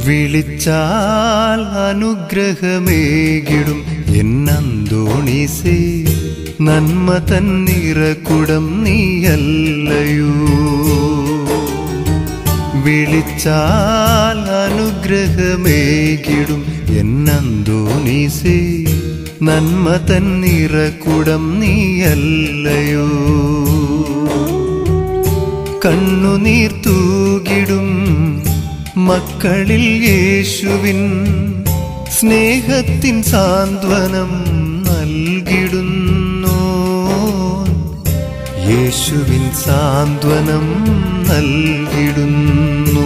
വിളിച്ചാൽ അനുഗ്രഹമേകിടും എന്നന്തോണീസേ നന്മ തന്നിറക്കുടം നീയല്ലയോ വിളിച്ചാൽ അനുഗ്രഹമേകിടും എന്നന്തോണീസേ നന്മ തന്നിറക്കുടം നീയല്ലയോ കണ്ണുനീർ തൂകിടും മക്കളിൽ യേശുവിൻ സ്നേഹത്തിൻ സാന്ത്വനം നൽകിടുന്നു യേശുവിൻ സാന്ത്വനം നൽകിടുന്നു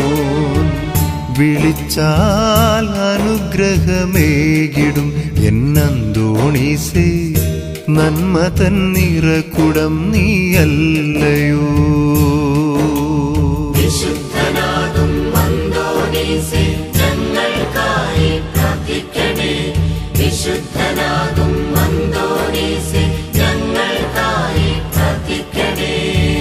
വിളിച്ചാൽ അനുഗ്രഹമേകിടും എന്നന്തോണീസേ നന്മ തന്നിറക്കുടം നീയല്ലയോ വിശുദ്ധനാകും മന്തോനീസേ ഞങ്ങൾക്കായി പ്രാർത്ഥിക്കണേ വിശുദ്ധനാകും മന്തോനീസേ ഞങ്ങൾക്കായി പ്രാർത്ഥിക്കണേ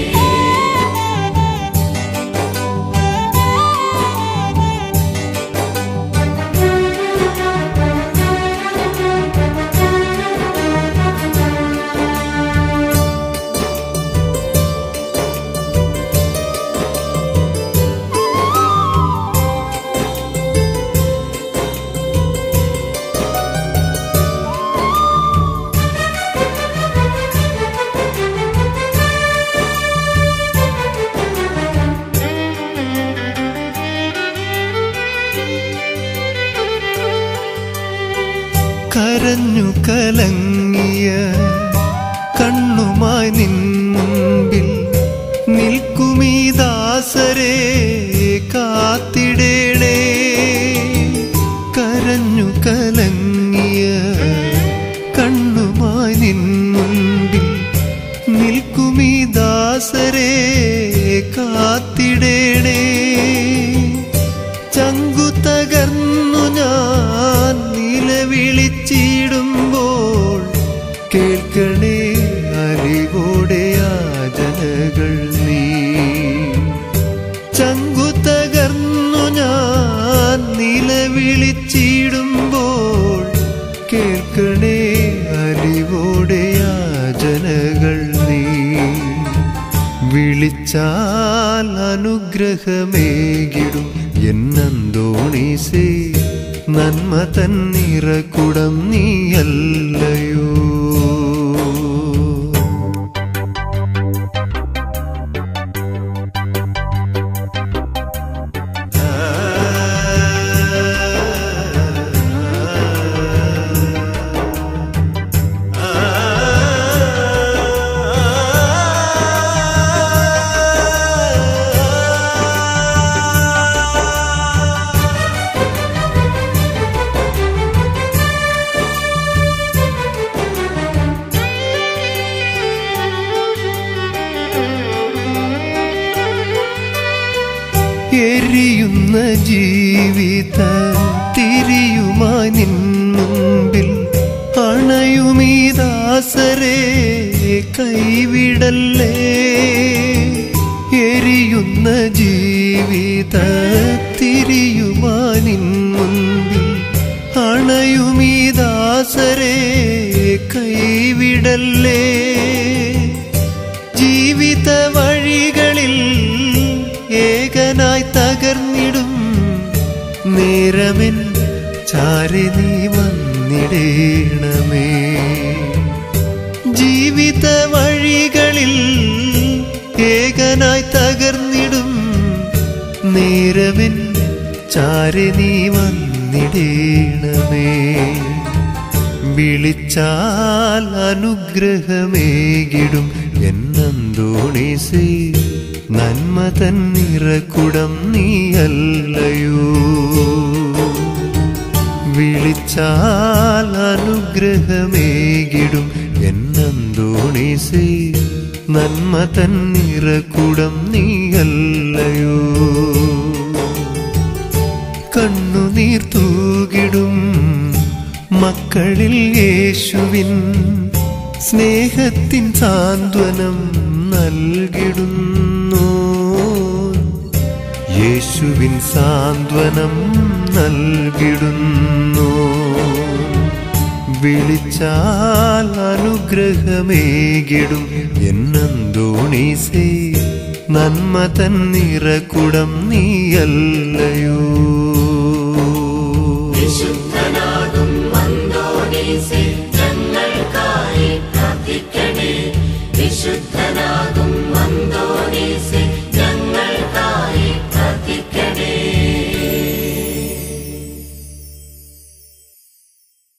കരഞ്ഞു കലങ്ങിയ കണ്ണുമായി നിൻ മുൻപിൽ നിൽക്കുമീ ദാസരെ കാത്തിടേണേ കരഞ്ഞു കലങ്ങിയ കണ്ണുമായി നിൻ മുൻപിൽ നിൽക്കുമീ ദാസരെ കാത്തിടേണേ ചങ്കു തകർന്നു ഞാൻ നിലവിളിച്ചിടുമ്പോൾ കേൾക്കണേ അറിവോടെ യാചനകൾ നീ ചങ്കു തകർന്നു ഞാൻ നിലവിളിച്ചിടുമ്പോൾ കേൾക്കണേ അറിവോടെ യാചനകൾ നീ വിളിച്ചാൽ അനുഗ്രഹമേകിടും എന്നന്തോണീസേ നന്മ തന്നിറക്കുടം നീയല്ലയോ എരിയുന്ന ജീവിത തിരിയുമായി നിൻ മുൻപിൽ അണയുമീ ദാസരെ കൈവിടല്ലേ എരിയുന്ന ജീവിത തിരിയുമായി നിൻ മുൻപിൽ അണയുമീ ദാസരെ കൈവിടല്ലേ ജീവിത വഴികളിൽ ഏകനായി തകർന്നിടും നേരമെൻ ചാരി നീ വന്നിടേണമേ ജീവിത വഴികളിൽ ഏകനായി തകർന്നിടും നേരമെൻ ചാരി നീ വന്നിടേണമേ വിളിച്ചാൽ അനുഗ്രഹമേകിടും എന്നന്തോണീസേ നന്മ തന്നിറക്കുടം നീയല്ലയോ വിളിച്ചാൽ അനുഗ്രഹമേകിടും എന്നന്തോണീസേ നന്മ തന്നിറക്കുടം നീയല്ലയോ കണ്ണുനീർ തൂകിടും മക്കളിൽ യേശുവിൻ സ്നേഹത്തിൻ സാന്ത്വനം നൽകിടുന്നു യേശുവിൻ സാന്ത്വനം നൽകിടുന്നു വിളിച്ചാൽ അനുഗ്രഹമേകിടും എന്നന്തോണീസേ നന്മ തന്നിറക്കുടം നീയല്ലയോ